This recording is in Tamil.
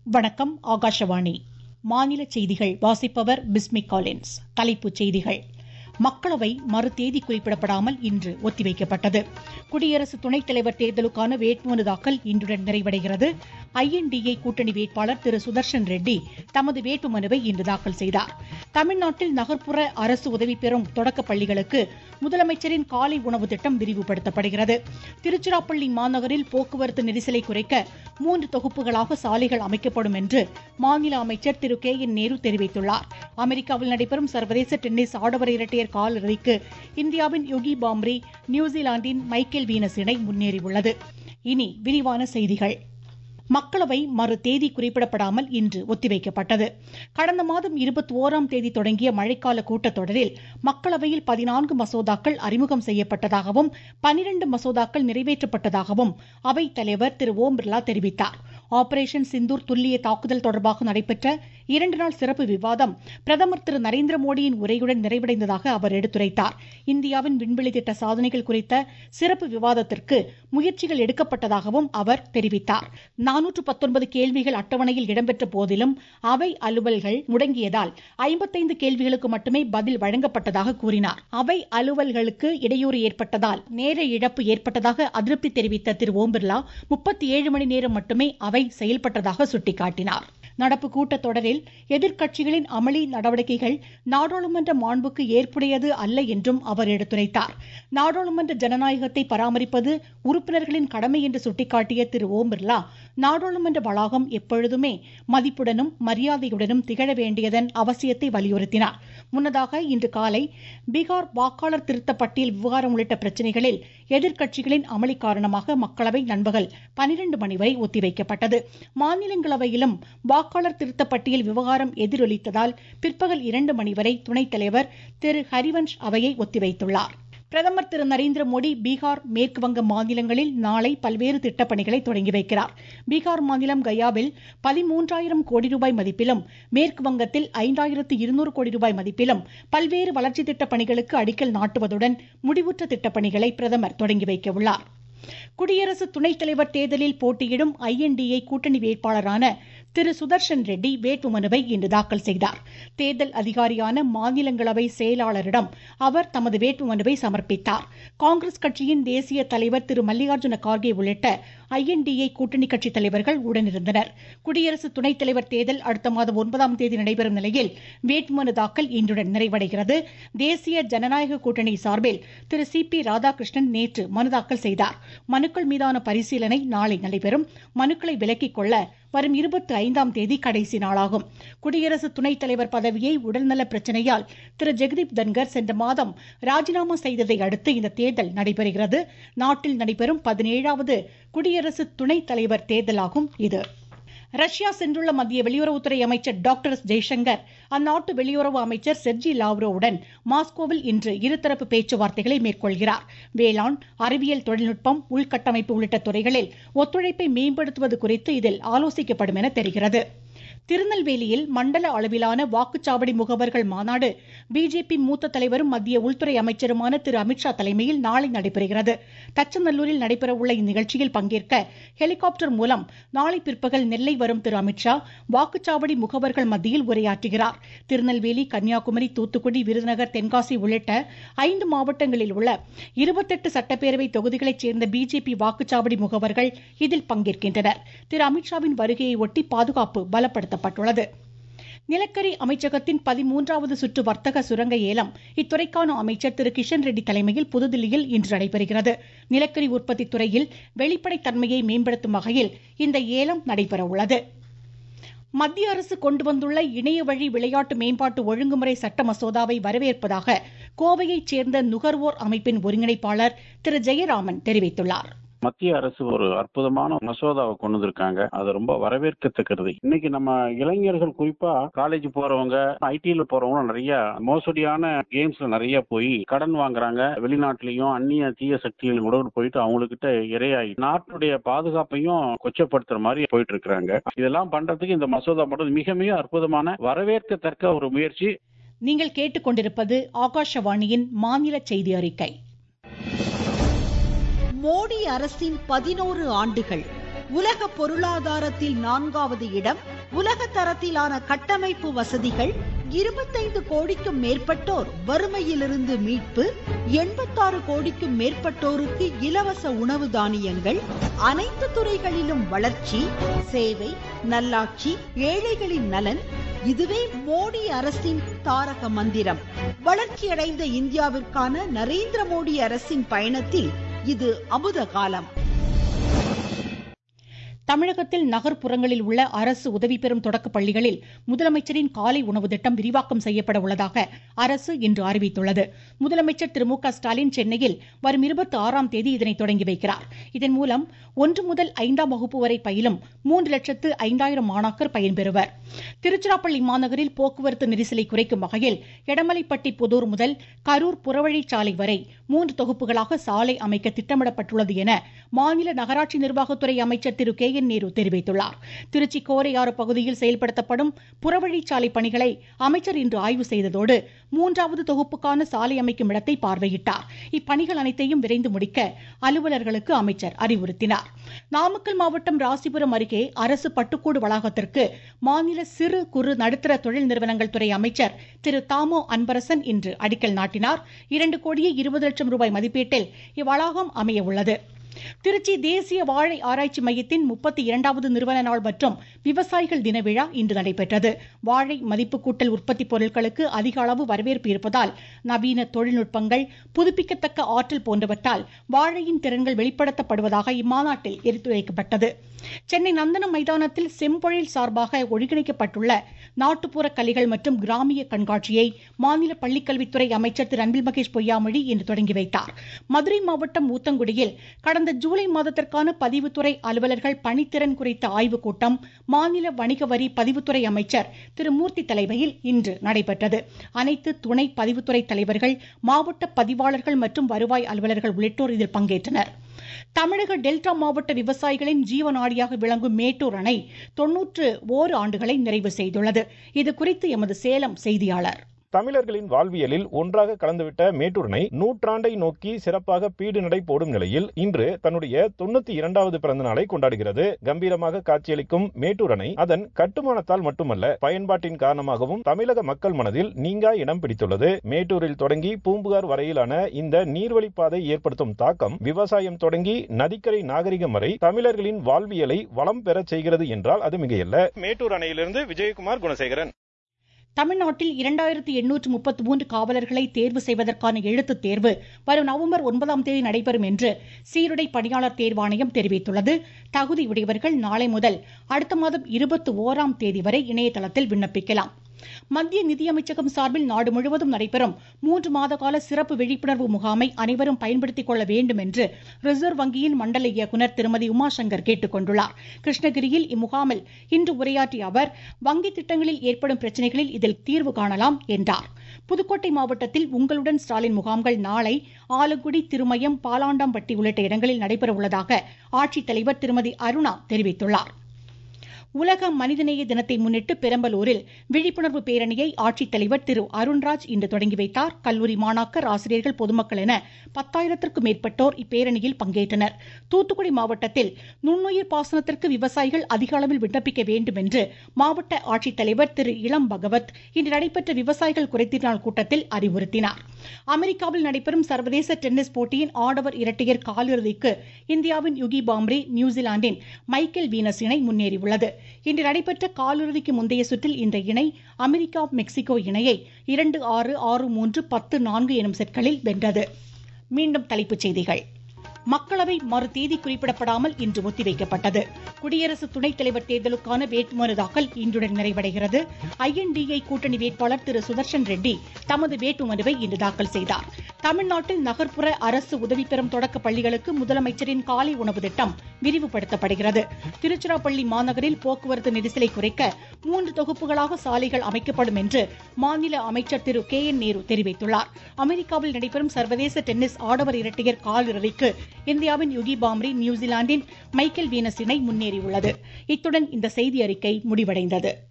வணக்கம் ஆகாஷவாணி மாநில செய்திகள் வாசிப்பவர் பிஸ்மி காலின்ஸ் தலைப்புச் செய்திகள் மக்களவை மறு தேதி குறிப்பிடப்படாமல் இன்று ஒத்திவைக்கப்பட்டது குடியரசு துணைத் தலைவர் தேர்தலுக்கான வேட்புமனு தாக்கல் இன்றுடன் நிறைவடைகிறது ஐஎன்டிஏ கூட்டணி வேட்பாளர் திரு சுதர்ஷன் ரெட்டி தமது வேட்புமனுவை இன்று தாக்கல் செய்தார் தமிழ்நாட்டில் நகர்ப்புற அரசு உதவி பெறும் தொடக்கப் பள்ளிகளுக்கு முதலமைச்சரின் காலை உணவு திட்டம் விரிவுபடுத்தப்படுகிறது திருச்சிராப்பள்ளி மாநகரில் போக்குவரத்து நெரிசலை குறைக்க மூன்று தொகுப்புகளாக சாலைகள் அமைக்கப்படும் என்று மாநில அமைச்சர் திரு கே என் நேரு தெரிவித்துள்ளார் அமெரிக்காவில் நடைபெறும் சர்வதேச டென்னிஸ் ஆடவர் இரட்டையர் காலிறுதிக்கு இந்தியாவின் யுகி பாம்ரி நியூசிலாந்தின் மைக்கேல் வீனஸ் இணை முன்னேறியுள்ளது இனி விரிவான செய்திகள் மக்களவை மறு தேதி குறிப்பிடப்படாமல் இன்று ஒத்திவைக்கப்பட்டது கடந்த மாதம் இருபத்தி ஓராம் தேதி தொடங்கிய மழைக்கால கூட்டத்தொடரில் மக்களவையில் பதினான்கு மசோதாக்கள் அறிமுகம் செய்யப்பட்டதாகவும் பனிரண்டு மசோதாக்கள் நிறைவேற்றப்பட்டதாகவும் அவைத் தலைவர் திரு ஓம் பிர்லா தெரிவித்தார் ஆபரேஷன் சிந்தூர் துல்லிய தாக்குதல் தொடர்பாக நடைபெற்ற இரண்டு நாள் சிறப்பு விவாதம் பிரதமர் திரு நரேந்திர மோடியின் உரையுடன் நிறைவடைந்ததாக அவர் எடுத்துரைத்தார் இந்தியாவின் விண்வெளி திட்ட சாதனைகள் குறித்த சிறப்பு விவாதத்திற்கு முயற்சிகள் எடுக்கப்பட்டதாகவும் அவர் தெரிவித்தார் நானூற்று பத்தொன்பது கேள்விகள் அட்டவணையில் இடம்பெற்ற போதிலும் அவை அலுவல்கள் முடங்கியதால் ஐம்பத்தைந்து கேள்விகளுக்கு மட்டுமே பதில் வழங்கப்பட்டதாக கூறினார் அவை அலுவல்களுக்கு இடையூறு ஏற்பட்டதால் நேர இழப்பு ஏற்பட்டதாக அதிருப்தி தெரிவித்த திரு ஓம் பிர்லா முப்பத்தி ஏழு மணி நேரம் மட்டுமே அவை செயல்பட்டதாக சுட்டிக்காட்டினார் நடப்பு கூட்டத்தொடரில் எதிர்க்கட்சிகளின் அமளி நடவடிக்கைகள் நாடாளுமன்ற மாண்புக்கு ஏற்புடையது அல்ல என்றும் அவர் எடுத்துரைத்தார் நாடாளுமன்ற ஜனநாயகத்தை பராமரிப்பது உறுப்பினர்களின் கடமை என்று சுட்டிக்காட்டிய திரு ஓம் பிர்லா நாடாளுமன்ற வளாகம் எப்பொழுதுமே மதிப்புடனும் மரியாதையுடனும் திகழ வேண்டியதன் அவசியத்தை வலியுறுத்தினார் முன்னதாக இன்று காலை பீகார் வாக்காளர் திருத்த பட்டியல் விவகாரம் உள்ளிட்ட பிரச்சினைகளில் எதிர்க்கட்சிகளின் அமளி காரணமாக மக்களவை நண்பகல் பனிரெண்டு மணி வரை ஒத்திவைக்கப்பட்டது மாநிலங்களவையிலும் வாக்காளர் திருத்த பட்டியல் விவகாரம் எதிரொலித்ததால் பிற்பகல் இரண்டு மணி வரை துணைத் தலைவர் திரு ஹரிவன்ஷ் அவையை ஒத்திவைத்துள்ளார் பிரதமர் திரு நரேந்திர மோடி பீகார் மேற்கு வங்க மாநிலங்களில் நாளை பல்வேறு திட்டப்பணிகளை தொடங்கி வைக்கிறார் பீகார் மாநிலம் கயாவில் பதிமூன்றாயிரம் கோடி ரூபாய் மதிப்பிலும் மேற்கு வங்கத்தில் ஐந்தாயிரத்து இருநூறு கோடி ரூபாய் மதிப்பிலும் பல்வேறு வளர்ச்சி திட்டப் பணிகளுக்கு அடிக்கல் நாட்டுவதுடன் முடிவுற்ற திட்டப்பணிகளை பிரதமர் தொடங்கி வைக்க உள்ளார் குடியரசு துணைத் தலைவர் தேர்தலில் போட்டியிடும் ஐஎன்டிஏ கூட்டணி வேட்பாளரான திரு சுதர்ஷன் ரெட்டி வேட்புமனுவை இன்று தாக்கல் செய்தார் தேர்தல் அதிகாரியான மாநிலங்களவை செயலாளரிடம் அவர் தமது வேட்புமனுவை சமர்ப்பித்தார் காங்கிரஸ் கட்சியின் தேசிய தலைவர் திரு மல்லிகார்ஜுன கார்கே உள்ளிட்ட ஐஎன்டிஏ கூட்டணி கட்சி தலைவர்கள் உடனிருந்தனர் குடியரசு துணைத் தலைவர் தேர்தல் அடுத்த மாதம் ஒன்பதாம் தேதி நடைபெறும் நிலையில் வேட்புமனு தாக்கல் இன்றுடன் நிறைவடைகிறது தேசிய ஜனநாயக கூட்டணி சார்பில் திரு சி பி ராதாகிருஷ்ணன் நேற்று மனு தாக்கல் செய்தார் மனுக்கள் மீதான பரிசீலனை நாளை நடைபெறும் மனுக்களை விலக்கிக் கொள்ள வரும் இருபத்தி ஐந்தாம் தேதி கடைசி நாளாகும் குடியரசு துணைத் தலைவர் பதவியை உடல்நல பிரச்சனையால் திரு ஜெகதீப் தன்கர் சென்ற மாதம் ராஜினாமா செய்ததை அடுத்து இந்த தேர்தல் நடைபெறுகிறது நாட்டில் நடைபெறும் பதினேழாவது குடியரசு துணைத் தலைவர் தேர்தலாகும் இது ரஷ்யா சென்றுள்ள மத்திய வெளியுறவுத்துறை அமைச்சர் டாக்டர் எஸ் ஜெய்சங்கர் அந்நாட்டு வெளியுறவு அமைச்சர் செர்ஜி லாவ்ரோவுடன் மாஸ்கோவில் இன்று இருதரப்பு பேச்சுவார்த்தைகளை மேற்கொள்கிறார் வேளாண் அறிவியல் தொழில்நுட்பம் உள்கட்டமைப்பு உள்ளிட்ட துறைகளில் ஒத்துழைப்பை மேம்படுத்துவது குறித்து இதில் ஆலோசிக்கப்படும் என தெரிகிறது திருநெல்வேலியில் மண்டல அளவிலான வாக்குச்சாவடி முகவர்கள் மாநாடு பிஜேபி மூத்த தலைவரும் மத்திய உள்துறை அமைச்சருமான திரு அமித்ஷா தலைமையில் நாளை நடைபெறுகிறது தச்சநல்லூரில் நடைபெறவுள்ள இந்நிகழ்ச்சியில் பங்கேற்க ஹெலிகாப்டர் மூலம் நாளை பிற்பகல் நெல்லை வரும் திரு அமித்ஷா வாக்குச்சாவடி முகவர்கள் மத்தியில் உரையாற்றுகிறார் திருநெல்வேலி கன்னியாகுமரி தூத்துக்குடி விருதுநகர் தென்காசி உள்ளிட்ட ஐந்து மாவட்டங்களில் உள்ள இருபத்தெட்டு சட்டப்பேரவை தொகுதிகளைச் சேர்ந்த பிஜேபி வாக்குச்சாவடி முகவர்கள் இதில் பங்கேற்கின்றனர் திரு அமித்ஷாவின் வருகையை ஒட்டி பாதுகாப்பு பலப்படுத்தப்பட்டுள்ளது நிலக்கரி அமைச்சகத்தின் பதிமூன்றாவது சுற்று வர்த்தக சுரங்க ஏலம் இத்துறைக்கான அமைச்சர் திரு கிஷன் ரெட்டி தலைமையில் புதுதில்லியில் இன்று நடைபெறுகிறது நிலக்கரி உற்பத்தி துறையில் வெளிப்படைத்தன்மையை மேம்படுத்தும் வகையில் இந்த ஏலம் நடைபெற உள்ளது மத்திய அரசு கொண்டு வந்துள்ள இணைய வழி விளையாட்டு மேம்பாட்டு ஒழுங்குமுறை சட்ட மசோதாவை வரவேற்பதாக கோவையைச் சேர்ந்த நுகர்வோர் அமைப்பின் ஒருங்கிணைப்பாளர் திரு ஜெயராமன் தெரிவித்துள்ளார் மத்திய அரசு ஒரு அற்புதமான மசோதாவை கொண்டு வந்திருக்காங்க அது ரொம்ப வரவேற்கத்தக்கது இன்னைக்கு நம்ம இளைஞர்கள் குறிப்பா காலேஜ் போறவங்க ஐடில போறவங்க நிறைய மோசடியான கேம்ஸ்ல நிறைய போய் கடன் வாங்குறாங்க வெளிநாட்டிலையும் அந்நிய தீய சக்திகள் கூட போயிட்டு அவங்ககிட்ட இரையாகி நாட்டுடைய பாதுகாப்பையும் கொச்சப்படுத்துற மாதிரி போயிட்டு இருக்கிறாங்க இதெல்லாம் பண்றதுக்கு இந்த மசோதா மட்டும் மிக மிக அற்புதமான வரவேற்கத்தக்க ஒரு முயற்சி நீங்கள் கேட்டுக்கொண்டிருப்பது ஆகாஷவாணியின் மாநில செய்தி அறிக்கை மோடி அரசின் பதினோரு ஆண்டுகள் உலக பொருளாதாரத்தில் நான்காவது இடம் உலக தரத்திலான கட்டமைப்பு வசதிகள் இருபத்தைந்து கோடிக்கும் மேற்பட்டோர் வறுமையிலிருந்து மீட்பு எண்பத்தாறு கோடிக்கும் மேற்பட்டோருக்கு இலவச உணவு தானியங்கள் அனைத்து துறைகளிலும் வளர்ச்சி சேவை நல்லாட்சி ஏழைகளின் நலன் இதுவே மோடி அரசின் தாரக மந்திரம் வளர்ச்சியடைந்த இந்தியாவிற்கான நரேந்திர மோடி அரசின் பயணத்தில் இது அமுத காலம் தமிழகத்தில் நகர்ப்புறங்களில் உள்ள அரசு உதவி பெறும் தொடக்க பள்ளிகளில் முதலமைச்சரின் காலை உணவு திட்டம் விரிவாக்கம் செய்யப்பட உள்ளதாக அரசு இன்று அறிவித்துள்ளது முதலமைச்சர் திரு மு க ஸ்டாலின் சென்னையில் வரும் இருபத்தி ஆறாம் தேதி இதனை தொடங்கி வைக்கிறார் இதன் மூலம் ஒன்று முதல் ஐந்தாம் வகுப்பு வரை பயிலும் மூன்று லட்சத்து ஐந்தாயிரம் மாணாக்கர் பயன்பெறுவர் திருச்சிராப்பள்ளி மாநகரில் போக்குவரத்து நெரிசலை குறைக்கும் வகையில் எடமலைப்பட்டி புதூர் முதல் கரூர் புறவழிச்சாலை வரை மூன்று தொகுப்புகளாக சாலை அமைக்க திட்டமிடப்பட்டுள்ளது என மாநில நகராட்சி நிர்வாகத்துறை அமைச்சர் திரு கே என் நேரு தெரிவித்துள்ளார் திருச்சி கோரையாறு பகுதியில் செயல்படுத்தப்படும் புறவழிச்சாலை பணிகளை அமைச்சர் இன்று ஆய்வு செய்ததோடு மூன்றாவது தொகுப்புக்கான சாலை அமைக்கும் இடத்தை பார்வையிட்டார் இப்பணிகள் அனைத்தையும் விரைந்து முடிக்க அலுவலர்களுக்கு அமைச்சர் அறிவுறுத்தினார் நாமக்கல் மாவட்டம் ராசிபுரம் அருகே அரசு பட்டுக்கூடு வளாகத்திற்கு மாநில சிறு குறு நடுத்தர தொழில் நிறுவனங்கள் துறை அமைச்சர் திரு தாமோ அன்பரசன் இன்று அடிக்கல் நாட்டினார் இரண்டு கோடியே இருபது லட்சம் ரூபாய் மதிப்பீட்டில் இவ்வளாகம் அமைய உள்ளது திருச்சி தேசிய வாழை ஆராய்ச்சி மையத்தின் முப்பத்தி இரண்டாவது நிறுவன நாள் மற்றும் விவசாயிகள் தின விழா இன்று நடைபெற்றது வாழை மதிப்பு கூட்டல் உற்பத்தி பொருட்களுக்கு அதிக அளவு வரவேற்பு இருப்பதால் நவீன தொழில்நுட்பங்கள் புதுப்பிக்கத்தக்க ஆற்றல் போன்றவற்றால் வாழையின் திறன்கள் வெளிப்படுத்தப்படுவதாக இம்மாநாட்டில் எடுத்துரைக்கப்பட்டது சென்னை நந்தனம் மைதானத்தில் செம்பொழில் சார்பாக ஒருங்கிணைக்கப்பட்டுள்ள நாட்டுப்புற கலைகள் மற்றும் கிராமிய கண்காட்சியை மாநில பள்ளிக்கல்வித்துறை அமைச்சர் திரு அன்பில் மகேஷ் பொய்யாமொழி இன்று தொடங்கி வைத்தார் மதுரை மாவட்டம் ஊத்தங்குடியில் கடந்த ஜூலை மாதத்திற்கான பதிவுத்துறை அலுவலர்கள் பணித்திறன் குறித்த ஆய்வுக் கூட்டம் மாநில வணிக வரி பதிவுத்துறை அமைச்சர் திரு மூர்த்தி தலைமையில் இன்று நடைபெற்றது அனைத்து துணை பதிவுத்துறை தலைவர்கள் மாவட்ட பதிவாளர்கள் மற்றும் வருவாய் அலுவலர்கள் உள்ளிட்டோர் இதில் பங்கேற்றனர் தமிழக டெல்டா மாவட்ட விவசாயிகளின் ஜீவநாடியாக விளங்கும் மேட்டூர் அணை தொன்னூற்று ஓரு ஆண்டுகளை நிறைவு செய்துள்ளது இது குறித்து எமது சேலம் செய்தியாளர் தமிழர்களின் வாழ்வியலில் ஒன்றாக கலந்துவிட்ட மேட்டூர் அணை நூற்றாண்டை நோக்கி சிறப்பாக பீடு நடை போடும் நிலையில் இன்று தன்னுடைய தொண்ணூத்தி இரண்டாவது பிறந்த நாளை கொண்டாடுகிறது கம்பீரமாக காட்சியளிக்கும் மேட்டூர் அணை அதன் கட்டுமானத்தால் மட்டுமல்ல பயன்பாட்டின் காரணமாகவும் தமிழக மக்கள் மனதில் நீங்கா இடம் பிடித்துள்ளது மேட்டூரில் தொடங்கி பூம்புகார் வரையிலான இந்த நீர்வழிப்பாதை ஏற்படுத்தும் தாக்கம் விவசாயம் தொடங்கி நதிக்கரை நாகரிகம் வரை தமிழர்களின் வாழ்வியலை வளம் பெறச் செய்கிறது என்றால் அது மிகையல்ல மேட்டூர் அணையிலிருந்து விஜயகுமார் குணசேகரன் தமிழ்நாட்டில் இரண்டாயிரத்தி எண்ணூற்று முப்பத்தி மூன்று காவலர்களை தேர்வு செய்வதற்கான எழுத்துத் தேர்வு வரும் நவம்பர் ஒன்பதாம் தேதி நடைபெறும் என்று சீருடை பணியாளர் தேர்வாணையம் தெரிவித்துள்ளது தகுதியுடையவர்கள் நாளை முதல் அடுத்த மாதம் இருபத்தி ஓராம் தேதி வரை இணையதளத்தில் விண்ணப்பிக்கலாம் மத்திய நிதியமைச்சகம் சார்பில் நாடு முழுவதும் நடைபெறும் மூன்று மாத கால சிறப்பு விழிப்புணர்வு முகாமை அனைவரும் பயன்படுத்திக் கொள்ள வேண்டும் என்று ரிசர்வ் வங்கியின் மண்டல இயக்குநர் திருமதி உமாசங்கர் கேட்டுக் கொண்டுள்ளார் கிருஷ்ணகிரியில் இம்முகாமில் இன்று உரையாற்றிய அவர் வங்கி திட்டங்களில் ஏற்படும் பிரச்சனைகளில் இதில் தீர்வு காணலாம் என்றார் புதுக்கோட்டை மாவட்டத்தில் உங்களுடன் ஸ்டாலின் முகாம்கள் நாளை ஆலங்குடி திருமயம் பாலாண்டாம்பட்டி உள்ளிட்ட இடங்களில் நடைபெற உள்ளதாக ஆட்சித்தலைவர் திருமதி அருணா தெரிவித்துள்ளார் உலக மனிதநேய தினத்தை முன்னிட்டு பெரம்பலூரில் விழிப்புணர்வு பேரணியை ஆட்சித்தலைவர் திரு அருண்ராஜ் இன்று தொடங்கி வைத்தார் கல்லூரி மாணாக்கர் ஆசிரியர்கள் பொதுமக்கள் என பத்தாயிரத்திற்கும் மேற்பட்டோர் இப்பேரணியில் பங்கேற்றனர் தூத்துக்குடி மாவட்டத்தில் நுண்ணுயிர் பாசனத்திற்கு விவசாயிகள் அதிக அளவில் விண்ணப்பிக்க வேண்டும் என்று மாவட்ட ஆட்சித்தலைவர் திரு இளம் பகவத் இன்று நடைபெற்ற விவசாயிகள் குறைதீர் நாள் கூட்டத்தில் அறிவுறுத்தினார் அமெரிக்காவில் நடைபெறும் சர்வதேச டென்னிஸ் போட்டியின் ஆடவர் இரட்டையர் காலிறுதிக்கு இந்தியாவின் யுகி பாம்ரே நியூசிலாந்தின் மைக்கேல் வீனஸ் இணை முன்னேறியுள்ளது இன்று நடைபெற்ற காலிறுதிக்கு முந்தைய சுற்றில் இந்த இணை அமெரிக்கா மெக்சிகோ இணையை இரண்டு ஆறு ஆறு மூன்று பத்து நான்கு எனும் செட்களில் வென்றது மீண்டும் தலைப்புச் செய்திகள் மக்களவை மறு தேதி குறிப்பிடப்படாமல் இன்று ஒத்திவைக்கப்பட்டது குடியரசு துணைத் தலைவர் தேர்தலுக்கான வேட்புமனு தாக்கல் இன்றுடன் நிறைவடைகிறது ஐஎன்டிஐ கூட்டணி வேட்பாளர் திரு சுதர்ஷன் ரெட்டி தமது வேட்புமனுவை இன்று தாக்கல் செய்தார் தமிழ்நாட்டில் நகர்ப்புற அரசு உதவி பெறும் தொடக்க பள்ளிகளுக்கு முதலமைச்சரின் காலை உணவு திட்டம் விரிவுபடுத்தப்படுகிறது திருச்சிராப்பள்ளி மாநகரில் போக்குவரத்து நெரிசலை குறைக்க மூன்று தொகுப்புகளாக சாலைகள் அமைக்கப்படும் என்று மாநில அமைச்சர் திரு கே என் நேரு தெரிவித்துள்ளார் அமெரிக்காவில் நடைபெறும் சர்வதேச டென்னிஸ் ஆடவர் இரட்டையர் காலிறுதிக்கு இந்தியாவின் யுகி பாம்ரி நியூசிலாந்தின் மைக்கேல் வீனஸ் இணை முன்னேறியுள்ளது இத்துடன் இந்த செய்தி அறிக்கை முடிவடைந்தது